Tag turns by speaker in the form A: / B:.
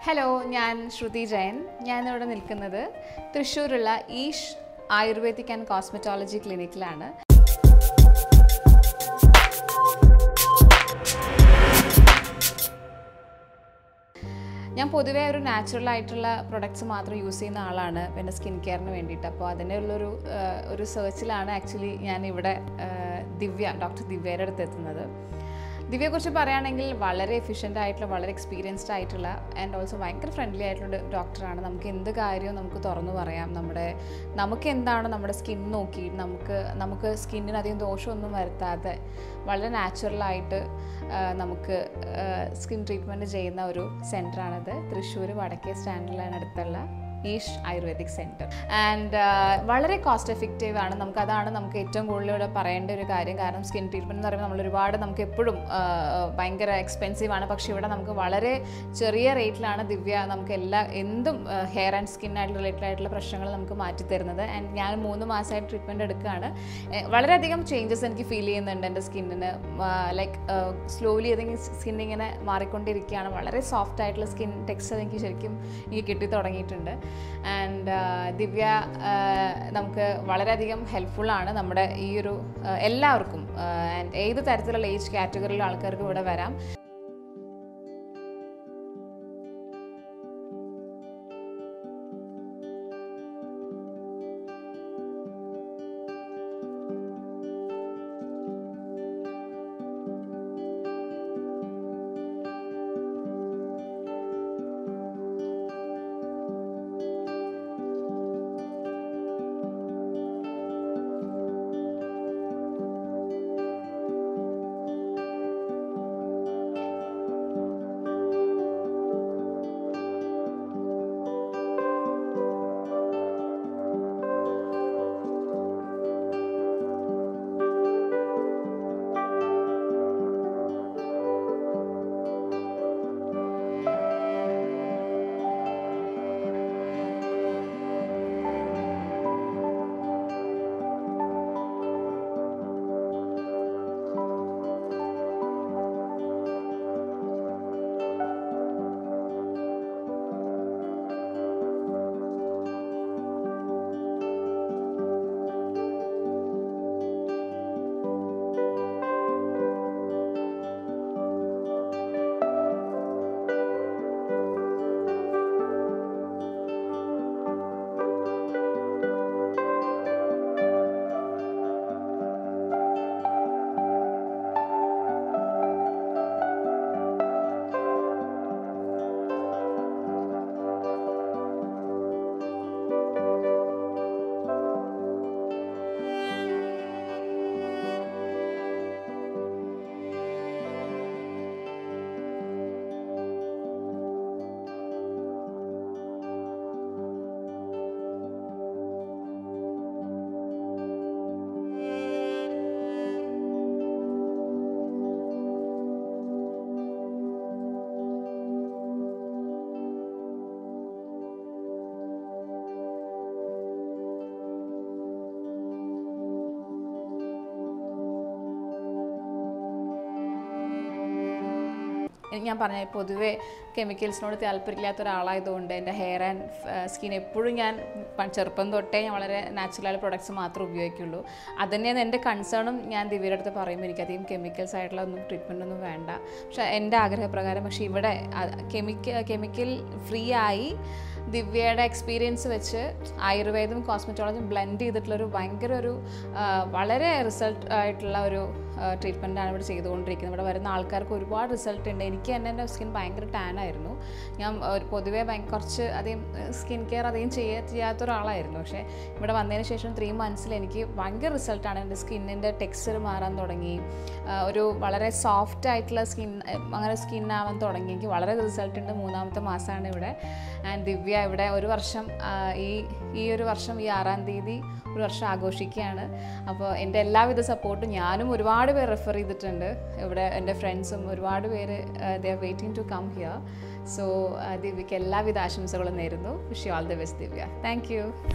A: hello ഞാൻ ശ്രുതി ജയൻ ഞാനിവിടെ നിൽക്കുന്നത് തൃശ്ശൂരുള്ള ഈഷ് ആയുർവേദിക് ആൻഡ് കോസ്മെറ്റോളജി ക്ലിനിക്കിലാണ് ഞാൻ പൊതുവേ ഒരു നാച്ചുറൽ ആയിട്ടുള്ള പ്രൊഡക്ട്സ് മാത്രം യൂസ് ചെയ്യുന്ന ആളാണ് എൻ്റെ സ്കിൻ കെയറിന് വേണ്ടിയിട്ട് അപ്പോൾ അതിനുള്ളൊരു ആ, ഒരു സെർച്ചിലാണ് ആക്ച്വലി ഞാൻ ഇവിടെ ആ, ദിവ്യ ഡോക്ടർ ദിവ്യയുടെ അടുത്ത് എത്തുന്നത് ദിവ്യയെക്കുറിച്ച് പറയുകയാണെങ്കിൽ വളരെ എഫിഷ്യൻ്റ് ആയിട്ടുള്ള വളരെ എക്സ്പീരിയൻസ്ഡ് ആയിട്ടുള്ള ആൻഡ് ഓൾസോ ഭയങ്കര ഫ്രണ്ട്ലി ആയിട്ടുള്ള ഡോക്ടറാണ് നമുക്ക് എന്ത് കാര്യവും നമുക്ക് തുറന്നു പറയാം നമ്മുടെ നമുക്ക് എന്താണ് നമ്മുടെ സ്കിൻ നോക്കി നമുക്ക് നമുക്ക് സ്കിന്നിന് അധികം ദോഷമൊന്നും വരുത്താതെ വളരെ നാച്ചുറലായിട്ട് നമുക്ക് സ്കിൻ ട്രീറ്റ്മെൻറ്റ് ചെയ്യുന്ന ഒരു സെൻറ്ററാണിത് തൃശ്ശൂർ വടക്കേ സ്റ്റാൻഡിലാണ് അടുത്തുള്ള ഈഷ് ആയുർവേദിക് സെൻറ്റർ ആൻഡ് വളരെ കോസ്റ്റ് എഫക്റ്റീവ് ആണ് നമുക്ക് അതാണ് നമുക്ക് ഏറ്റവും കൂടുതൽ ഇവിടെ പറയേണ്ട ഒരു കാര്യം കാരണം സ്കിൻ ട്രീറ്റ്മെൻറ്റ് എന്ന് പറയുമ്പോൾ നമ്മൾ ഒരുപാട് നമുക്ക് എപ്പോഴും ആ, ഭയങ്കര എക്സ്പെൻസീവ് ആണ് പക്ഷേ ഇവിടെ നമുക്ക് വളരെ ചെറിയ റേറ്റിലാണ് ദിവ്യ നമുക്ക് എല്ലാ എന്തും ഹെയർ ആൻഡ് സ്കിൻ ആയിട്ട് റിലേറ്റഡ് ആയിട്ടുള്ള പ്രശ്നങ്ങൾ നമുക്ക് മാറ്റി തരുന്നത് ആൻഡ് ഞാൻ മൂന്ന് മാസമായിട്ട് ട്രീറ്റ്മെൻറ്റ് എടുക്കുകയാണ് ഏ, വളരെയധികം ചേഞ്ചസ് എനിക്ക് ഫീൽ ചെയ്യുന്നുണ്ട് എൻ്റെ സ്കിന്നിന് ലൈക്ക് സ്ലോലി ഏതെങ്കിലും സ്കിൻ ഇങ്ങനെ മാറിക്കൊണ്ടിരിക്കുകയാണ് വളരെ സോഫ്റ്റ് ആയിട്ടുള്ള സ്കിൻ ടെക്സ്ചർ എനിക്ക് ശരിക്കും എനിക്ക് കിട്ടി തുടങ്ങിയിട്ടുണ്ട് ആൻഡ് ദിവ്യ ആ, നമുക്ക് വളരെയധികം ഹെൽപ്ഫുള്ളാണ് നമ്മുടെ ഈ ഒരു ആ, എല്ലാവർക്കും ആൻഡ് ഏത് തരത്തിലുള്ള ഏജ് കാറ്റഗറിയിലുള്ള ആൾക്കാർക്കും ഇവിടെ വരാം എനിക്ക് ഞാൻ പറഞ്ഞ പൊതുവേ കെമിക്കൽസിനോട് താല്പര്യമില്ലാത്ത ഒരാളായതുകൊണ്ട് എൻ്റെ ഹെയർ ആൻഡ് സ്കിൻ എപ്പോഴും ഞാൻ പ- ചെറുപ്പം തൊട്ടേ ഞാൻ വളരെ നാച്ചുറൽ പ്രൊഡക്ട്സ് മാത്രമേ ഉപയോഗിക്കുള്ളൂ അത് തന്നെയാണ് എൻ്റെ കൺസേണും ഞാൻ ദിവ്യയുടെ അടുത്ത് പറയുമ്പോൾ എനിക്കധികം കെമിക്കൽസ് ആയിട്ടുള്ള ഒന്നും ട്രീറ്റ്മെൻ്റ് ഒന്നും വേണ്ട പക്ഷേ എൻ്റെ ആഗ്രഹപ്രകാരം പക്ഷേ ഇവിടെ കെമിക്കൽ കെമിക്കൽ ഫ്രീ ആയി ദിവ്യയുടെ എക്സ്പീരിയൻസ് വെച്ച് ആയുർവേദം കോസ്മെറ്റോളജിയും ബ്ലെൻഡ് ചെയ്തിട്ടുള്ളൊരു ഭയങ്കര ഒരു ആ, വളരെ റിസൾട്ട് ആയിട്ടുള്ള ഒരു ട്രീറ്റ്മെൻറ്റാണ് ഇവിടെ ചെയ്തുകൊണ്ടിരിക്കുന്നത് ഇവിടെ വരുന്ന ആൾക്കാർക്ക് ഒരുപാട് റിസൾട്ട് ഉണ്ട് എനിക്ക് തന്നെ എൻ്റെ സ്കിൻ ഭയങ്കര ടാൻ ആയിരുന്നു ഞാൻ ഒരു പൊതുവേ ഭയങ്കര കുറച്ച് അധികം സ്കിൻ കെയർ അധികം ചെയ്യാ ചെയ്യാത്ത ഒരാളായിരുന്നു പക്ഷേ ഇവിടെ വന്നതിന് ശേഷം ത്രീ മന്ത്സിൽ എനിക്ക് ഭയങ്കര റിസൾട്ടാണ് എൻ്റെ സ്കിന്നിൻ്റെ ടെക്സ്ചർ മാറാൻ തുടങ്ങി ആ, ഒരു വളരെ സോഫ്റ്റ് ആയിട്ടുള്ള സ്കിൻ അങ്ങനെ സ്കിൻ ആവാൻ തുടങ്ങി എനിക്ക് വളരെ റിസൾട്ട് ഉണ്ട് മൂന്നാമത്തെ മാസമാണ് ഇവിടെ ആൻഡ് ദിവ്യ ഇവിടെ ഒരു വർഷം ആ, ഈ ഈ ഒരു വർഷം ഈ ആറാം തീയതി ഒരു വർഷം ആഘോഷിക്കുകയാണ് അപ്പോൾ എൻ്റെ എല്ലാവിധ സപ്പോർട്ടും ഞാനും ഒരുപാട് പേര് റെഫർ ചെയ്തിട്ടുണ്ട് ഇവിടെ എൻ്റെ ഫ്രണ്ട്സും ഒരുപാട് പേര് they are waiting to come here so ദിവ്യയ്ക്ക് എല്ലാവിധ ആശംസകളും നേരുന്നു wish you all the best Divya thank U